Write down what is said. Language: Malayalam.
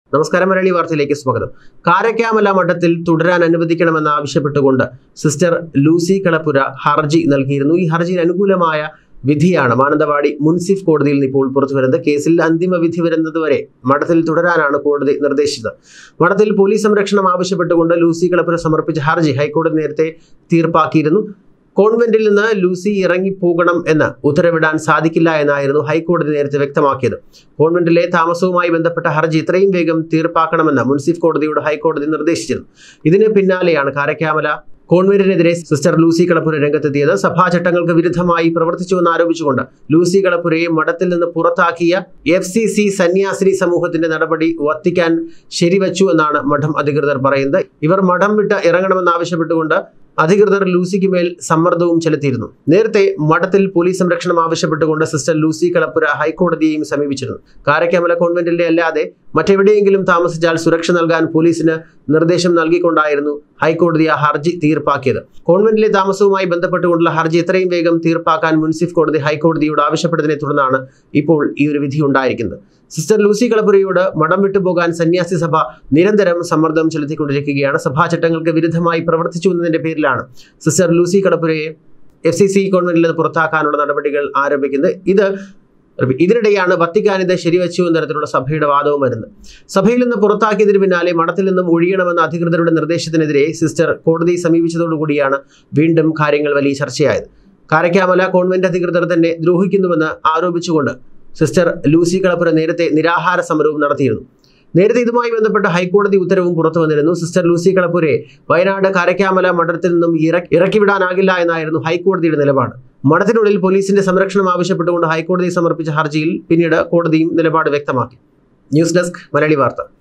നമസ്കാരം മലയാളി വാർത്തയിലേക്ക് സ്വാഗതം കാരക്കാമല മഠത്തിൽ തുടരാൻ അനുവദിക്കണമെന്ന് ആവശ്യപ്പെട്ടുകൊണ്ട് സിസ്റ്റർ ലൂസി കളപ്പുര ഹർജി നൽകിയിരുന്നു ഈ ഹർജിയിൽ അനുകൂലമായ വിധിയാണ് മാനന്തവാടി മുൻസിഫ് കോടതിയിൽ നിന്ന് ഇപ്പോൾ പുറത്തു വരുന്നത് കേസിൽ അന്തിമ വിധി വരുന്നതുവരെ മഠത്തിൽ തുടരാനാണ് കോടതി നിർദ്ദേശിച്ചത് മഠത്തിൽ പോലീസ് സംരക്ഷണം ആവശ്യപ്പെട്ടുകൊണ്ട് ലൂസി കളപ്പുര സമർപ്പിച്ച ഹർജി ഹൈക്കോടതി നേരത്തെ തീർപ്പാക്കിയിരുന്നു കോൺവെന്റിൽ നിന്ന് ലൂസി ഇറങ്ങിപ്പോകണം എന്ന് ഉത്തരവിടാൻ സാധിക്കില്ല എന്നായിരുന്നു ഹൈക്കോടതി നേരത്തെ വ്യക്തമാക്കിയത് കോൺവെന്റിലെ താമസവുമായി ബന്ധപ്പെട്ട ഹർജി ഇത്രയും വേഗം തീർപ്പാക്കണമെന്ന് മുൻസിഫ് കോടതിയോട് ഹൈക്കോടതി നിർദ്ദേശിച്ചിരുന്നു ഇതിന് പിന്നാലെയാണ് കാരക്കാമല കോൺവെന്റിനെതിരെ സിസ്റ്റർ ലൂസി കളപ്പുര രംഗത്തെത്തിയത് സഭാചട്ടങ്ങൾക്ക് വിരുദ്ധമായി പ്രവർത്തിച്ചുവെന്ന് ആരോപിച്ചുകൊണ്ട് ലൂസി കളപ്പുരയെ മഠത്തിൽ നിന്ന് പുറത്താക്കിയ എഫ് സി സി സന്യാസിനി സമൂഹത്തിന്റെ നടപടി വത്തിക്കാൻ ശരിവച്ചു എന്നാണ് മഠം അധികൃതർ പറയുന്നത് ഇവർ മഠം വിട്ട് ഇറങ്ങണമെന്ന് ആവശ്യപ്പെട്ടുകൊണ്ട് അധികൃതർ ലൂസിക്ക് മേൽ സമ്മർദ്ദവും ചെലുത്തിയിരുന്നു നേരത്തെ മഠത്തിൽ പോലീസ് സംരക്ഷണം ആവശ്യപ്പെട്ടുകൊണ്ട് സിസ്റ്റർ ലൂസി കളപ്പുര ഹൈക്കോടതിയെയും സമീപിച്ചിരുന്നു കാരക്കാമല കോൺവെന്റിലെ അല്ലാതെ മറ്റെവിടെയെങ്കിലും താമസിച്ചാൽ സുരക്ഷ നൽകാൻ പോലീസിന് നിർദ്ദേശം നൽകിക്കൊണ്ടായിരുന്നു ഹൈക്കോടതി ആ ഹർജി തീർപ്പാക്കിയത് കോൺവെന്റിലെ താമസവുമായി ബന്ധപ്പെട്ടുകൊണ്ടുള്ള ഹർജി എത്രയും വേഗം തീർപ്പാക്കാൻ മുൻസിഫ് കോടതി ഹൈക്കോടതിയോട് ആവശ്യപ്പെട്ടതിനെ തുടർന്നാണ് ഇപ്പോൾ ഈ ഒരു വിധി ഉണ്ടായിരിക്കുന്നത് സിസ്റ്റർ ലൂസി കളപ്പുരയോട് മഠം വിട്ടുപോകാൻ സന്യാസി സഭ നിരന്തരം സമ്മർദ്ദം ചെലുത്തിക്കൊണ്ടിരിക്കുകയാണ് സഭാചട്ടങ്ങൾക്ക് വിരുദ്ധമായി പ്രവർത്തിച്ചു എന്നതിന്റെ പേരിലാണ് സിസ്റ്റർ ലൂസി കളപ്പുരയെ എഫ് സി സി കോൺവെന്റിൽ നിന്ന് പുറത്താക്കാനുള്ള നടപടികൾ ആരംഭിക്കുന്നത് ഇത് ഇതിനിടെയാണ് വത്തിക്കാൻ ഇത് ശരിവച്ചു എന്ന തരത്തിലുള്ള സഭയുടെ വാദവും വരുന്നത് സഭയിൽ നിന്ന് പുറത്താക്കിയതിന് പിന്നാലെ മഠത്തിൽ നിന്നും ഒഴിയണമെന്ന അധികൃതരുടെ നിർദ്ദേശത്തിനെതിരെ സിസ്റ്റർ കോടതിയെ സമീപിച്ചതോടുകൂടിയാണ് വീണ്ടും കാര്യങ്ങൾ വലിയ ചർച്ചയായത് കാരക്കാമല കോൺവെന്റ് അധികൃതർ തന്നെ ദ്രോഹിക്കുന്നുവെന്ന് ആരോപിച്ചുകൊണ്ട് സിസ്റ്റർ ലൂസി കളപ്പുര നേരത്തെ നിരാഹാര സമരവും നടത്തിയിരുന്നു നേരത്തെ ഇതുമായി ബന്ധപ്പെട്ട ഹൈക്കോടതി ഉത്തരവും പുറത്തു വന്നിരുന്നു സിസ്റ്റർ ലൂസി കളപ്പുരെ വയനാട് കാരക്കാമല മഠത്തിൽ നിന്നും ഇറക്കി ഇറക്കിവിടാനാകില്ല എന്നായിരുന്നു ഹൈക്കോടതിയുടെ നിലപാട് മഠത്തിനുള്ളിൽ പോലീസിന്റെ സംരക്ഷണം ആവശ്യപ്പെട്ടുകൊണ്ട് ഹൈക്കോടതി സമർപ്പിച്ച ഹർജിയിൽ പിന്നീട് കോടതിയും നിലപാട് വ്യക്തമാക്കി ന്യൂസ് ഡെസ്ക് മലയാളി വാർത്ത